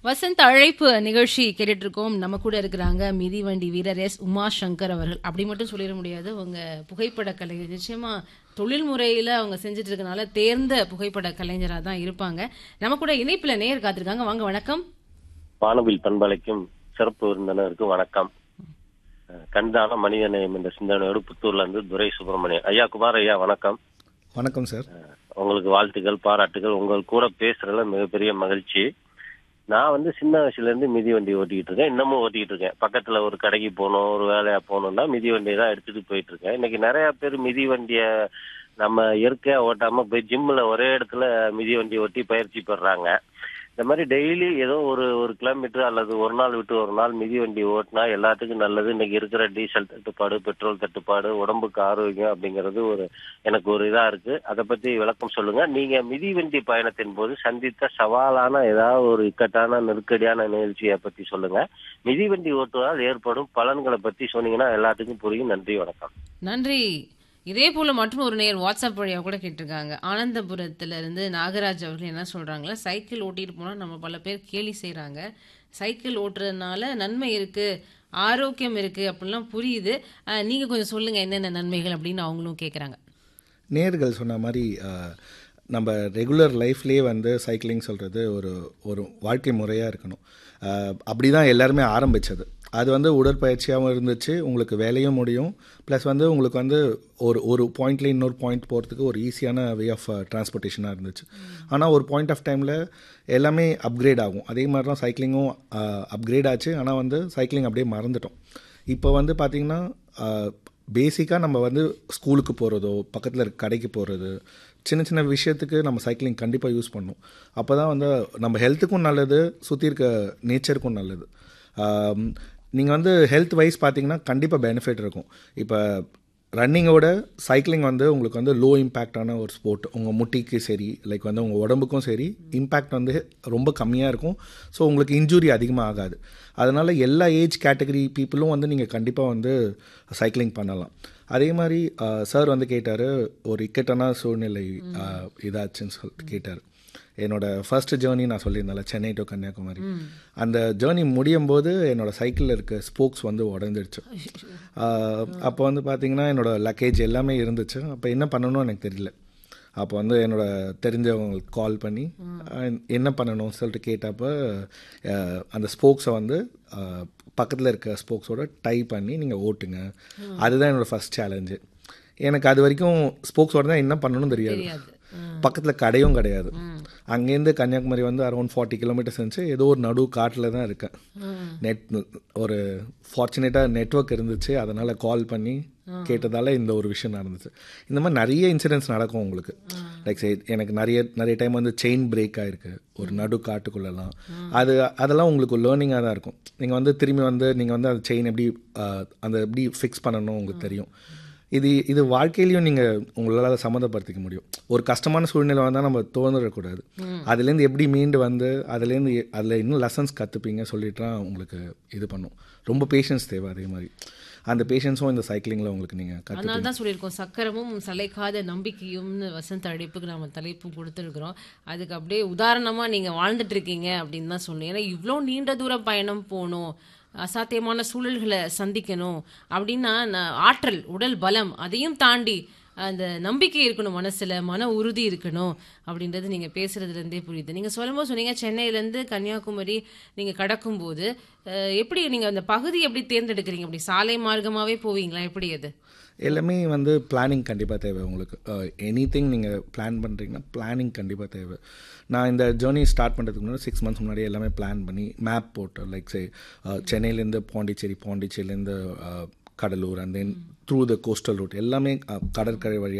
வசந்த் அழைப்பு நிகழ்ச்சி கேட்டுட்டு இருக்கோம் நம்ம கூட இருக்கிறாங்க மிதிவண்டி வீரர் எஸ் உமா சங்கர் அவர்கள் அப்படி மட்டும் சொல்லிட முடியாது அவங்க புகைப்பட கலைஞர் நிச்சயமா தொழில் முறையில அவங்க செஞ்சுட்டு இருக்கனால தேர்ந்த புகைப்பட கலைஞராக தான் இருப்பாங்க நம்ம கூட இணைப்புல நேர் காத்திருக்காங்க வாங்க வணக்கம் வானவில் பண்பலைக்கும் சிறப்பு விருந்தினருக்கும் வணக்கம் அஹ் கண்தான மனிதநேயம் என்ற சிந்தனையோடு புத்தூர்ல இருந்து துரை சுப்பிரமணியன் ஐயா குமார் ஐயா வணக்கம் வணக்கம் சார் அஹ் உங்களுக்கு வாழ்த்துக்கள் பாராட்டுகள் உங்கள் கூட பேசுறதுல மிகப்பெரிய மகிழ்ச்சி நான் வந்து சின்ன வயசுல இருந்து மிதி வண்டி ஓட்டிக்கிட்டு இருக்கேன் இன்னமும் ஓட்டிக்கிட்டு இருக்கேன் பக்கத்துல ஒரு கடைக்கு போகணும் ஒரு வேலையா போகணும்னா மிதி வண்டியை தான் எடுத்துட்டு போயிட்டு இருக்கேன் இன்னைக்கு நிறைய பேர் மிதி வண்டிய நம்ம இயற்கையா ஓட்டாம போய் ஜிம்ல ஒரே இடத்துல மிதி வண்டி ஓட்டி பயிற்சி பெறாங்க இந்த மாதிரி டெய்லி ஏதோ ஒரு ஒரு கிலோமீட்டர் அல்லது ஒரு நாள் விட்டு ஒரு நாள் மிதி வண்டி ஓட்டினா எல்லாத்துக்கும் நல்லது இன்னைக்கு இருக்கிற டீசல் தட்டுப்பாடு பெட்ரோல் தட்டுப்பாடு உடம்புக்கு ஆரோக்கியம் அப்படிங்கிறது ஒரு எனக்கு ஒரு இதா இருக்கு அதை பத்தி விளக்கம் சொல்லுங்க நீங்க மிதிவண்டி பயணத்தின் போது சந்தித்த சவாலான ஏதாவது ஒரு இக்கட்டான நெருக்கடியான நிகழ்ச்சியை பத்தி சொல்லுங்க மிதிவண்டி ஓட்டுவதால் ஏற்படும் பலன்களை பத்தி சொன்னீங்கன்னா எல்லாத்துக்கும் புரியும் நன்றி வணக்கம் நன்றி இதே போல மற்றும் ஒரு நேர் வாட்ஸ்அப் வழியா கூட கேட்டிருக்காங்க ஆனந்தபுரத்துல இருந்து நாகராஜ் அவர்கள் என்ன சொல்றாங்களா சைக்கிள் ஓட்டிட்டு போனா நம்ம பல பேர் கேலி செய்றாங்க சைக்கிள் ஓட்டுறதுனால நன்மை இருக்கு ஆரோக்கியம் இருக்கு அப்படிலாம் புரியுது அஹ், நீங்க கொஞ்சம் சொல்லுங்க என்னென்ன நன்மைகள் அப்படின்னு அவங்களும் கேக்குறாங்க நேர்கள் சொன்ன மாதிரி அஹ், நம்ம ரெகுலர் லைஃப்லேயே வந்து சைக்கிளிங் சொல்கிறது ஒரு ஒரு வாழ்க்கை முறையாக இருக்கணும் அப்படி தான் எல்லாருமே ஆரம்பித்தது அது வந்து உடற்பயிற்சியாகவும் இருந்துச்சு உங்களுக்கு வேலையும் முடியும் ப்ளஸ் வந்து உங்களுக்கு வந்து ஒரு ஒரு பாயிண்ட்ல இன்னொரு பாயிண்ட் போகிறதுக்கு ஒரு ஈஸியான வே ஆஃப் டிரான்ஸ்போர்ட்டேஷனாக இருந்துச்சு ஆனால் ஒரு பாயிண்ட் ஆஃப் டைமில் எல்லாமே அப்கிரேட் ஆகும் அதே மாதிரி தான் சைக்கிளிங்கும் அப்கிரேட் ஆச்சு ஆனால் வந்து சைக்கிளிங் அப்படியே மறந்துட்டோம் இப்போ வந்து பார்த்திங்கன்னா பேசிக்காக நம்ம வந்து ஸ்கூலுக்கு போகிறதோ பக்கத்தில் இருக்க கடைக்கு போகிறது சின்ன சின்ன விஷயத்துக்கு நம்ம சைக்கிளிங் கண்டிப்பாக யூஸ் பண்ணணும் அப்போ தான் வந்து நம்ம ஹெல்த்துக்கும் நல்லது சுற்றி இருக்க நேச்சருக்கும் நல்லது நீங்கள் வந்து ஹெல்த் வைஸ் பார்த்தீங்கன்னா கண்டிப்பாக பெனிஃபிட் இருக்கும் இப்போ ரன்னிங்கோட சைக்கிளிங் வந்து உங்களுக்கு வந்து லோ இம்பேக்டான ஒரு ஸ்போர்ட் உங்கள் முட்டிக்கு சரி லைக் வந்து உங்கள் உடம்புக்கும் சரி இம்பேக்ட் வந்து ரொம்ப கம்மியாக இருக்கும் ஸோ உங்களுக்கு இன்ஜுரி அதிகமாக ஆகாது அதனால் எல்லா ஏஜ் கேட்டகரி பீப்புளும் வந்து நீங்கள் கண்டிப்பாக வந்து சைக்கிளிங் பண்ணலாம் அதே மாதிரி சார் வந்து கேட்டார் ஒரு இக்கட்டான சூழ்நிலை ஆஹ், இதாச்சுன்னு சொல்லிட்டு கேட்டார் என்னோட ஃபர்ஸ்ட் ஜேர்னி நான் சொல்லியிருந்தேன்ல சென்னை டு கன்னியாகுமரி அந்த ஜேர்னி முடியும் போது என்னோட சைக்கிளில் இருக்க ஸ்போக்ஸ் வந்து உடஞ்சிடுச்சு அப்போ வந்து பார்த்தீங்கன்னா என்னோட லக்கேஜ் எல்லாமே இருந்துச்சு அப்போ என்ன பண்ணணும்னு எனக்கு தெரியல அப்போ வந்து என்னோட தெரிஞ்சவங்களுக்கு கால் பண்ணி அஹ், என்ன பண்ணணும்னு சொல்லிட்டு கேட்டப்போ அஹ், அந்த ஸ்போக்ஸை வந்து பக்கத்தில் இருக்க ஸ்போக்ஸோட டை பண்ணி நீங்கள் ஓட்டுங்க அதுதான் என்னோட ஃபர்ஸ்ட் சேலஞ்சு எனக்கு அது வரைக்கும் ஸ்போக்ஸோட தான் என்ன பண்ணணும்னு தெரியாது தெரியாது பக்கத்தில் கடையும் கிடையாது அங்கேருந்து கன்னியாகுமரி வந்து அரௌண்ட் ஃபார்ட்டி கிலோமீட்டர்ஸ் இருந்துச்சு ஏதோ ஒரு நடு காட்டில் தான் இருக்கேன் நெட் ஒரு ஃபார்ச்சுனேட்டாக நெட்வொர்க் இருந்துச்சு அதனால் கால் பண்ணி கேட்டதால இந்த ஒரு விஷயம் நடந்துச்சு இந்த மாதிரி நிறைய இன்சிடென்ட்ஸ் நடக்கும் உங்களுக்கு லைக் எனக்கு நிறைய நிறைய டைம் வந்து செயின் பிரேக் ஆயிருக்கு ஒரு நடு காட்டுக்குள்ளெல்லாம் அது அதெல்லாம் உங்களுக்கு லேர்னிங்காக தான் இருக்கும் நீங்கள் வந்து திரும்பி வந்து நீங்கள் வந்து அந்த செயின் எப்படி அஹ், அந்த எப்படி ஃபிக்ஸ் பண்ணணும் உங்களுக்கு தெரியும் இது இது வாழ்க்கையிலையும் நீங்கள் உங்களால் சம்மந்தப்படுத்திக்க முடியும் ஒரு கஷ்டமான சூழ்நிலை வந்தால் நம்ம தோந்துடக்கூடாது அதுலேருந்து எப்படி மீண்டு வந்து அதுலேருந்து எ- அதில் இன்னும் லெசன்ஸ் கற்றுப்பீங்க சொல்லிட்டு தான் உங்களுக்கு இது பண்ணும் ரொம்ப பேஷன்ஸ் தேவை அதே மாதிரி அந்த பேஷன்ஸும் இந்த சைக்கிளிங்கில் உங்களுக்கு நீங்கள் கற்று அதனால தான் சொல்லியிருக்கோம் சக்கரமும் சளைக்காத நம்பிக்கையும்னு வசந்த அழைப்புக்கு நம்ம தலைப்பும் கொடுத்துருக்குறோம் அதுக்கு அப்படியே உதாரணமா நீங்க வாழ்ந்துட்டு இருக்கீங்க அப்படின்னு தான் சொல்லணும் ஏன்னா இவ்வளோ நீண்ட தூர பயணம் போகணும் அசாத்தியமான சூழல்களை சந்திக்கணும் அப்படின்னா நான் ஆற்றல் உடல் பலம் அதையும் தாண்டி அந்த நம்பிக்கை இருக்கணும் மனசுல மன உறுதி இருக்கணும் அப்படின்றது நீங்க பேசுறதுல இருந்தே புரியுது நீங்க சொல்லும்போது சொன்னீங்க சென்னையில இருந்து கன்னியாகுமரி நீங்க கடக்கும்போது அஹ், எப்படி நீங்க அந்த பகுதி எப்படி தேர்ந்தெடுக்கிறீங்க அப்படி சாலை மார்க்கமாவே போவீங்களா எப்படி அது எல்லாமே வந்து பிளானிங் கண்டிப்பாக தேவை உங்களுக்கு எனி திங் நீங்கள் பிளான் பண்ணுறீங்கன்னா பிளானிங் கண்டிப்பாக தேவை நான் இந்த ஜேர்னி ஸ்டார்ட் பண்ணுறதுக்கு முன்னாடி சிக்ஸ் மந்த்ஸ் முன்னாடி எல்லாமே பிளான் பண்ணி மேப் போட்டு லைக் சே சென்னையிலேருந்து பாண்டிச்சேரி பாண்டிச்சேரியிலேருந்து Cuddalore and then through the coastal route எல்லாமே அஹ், கடற்கரை வழி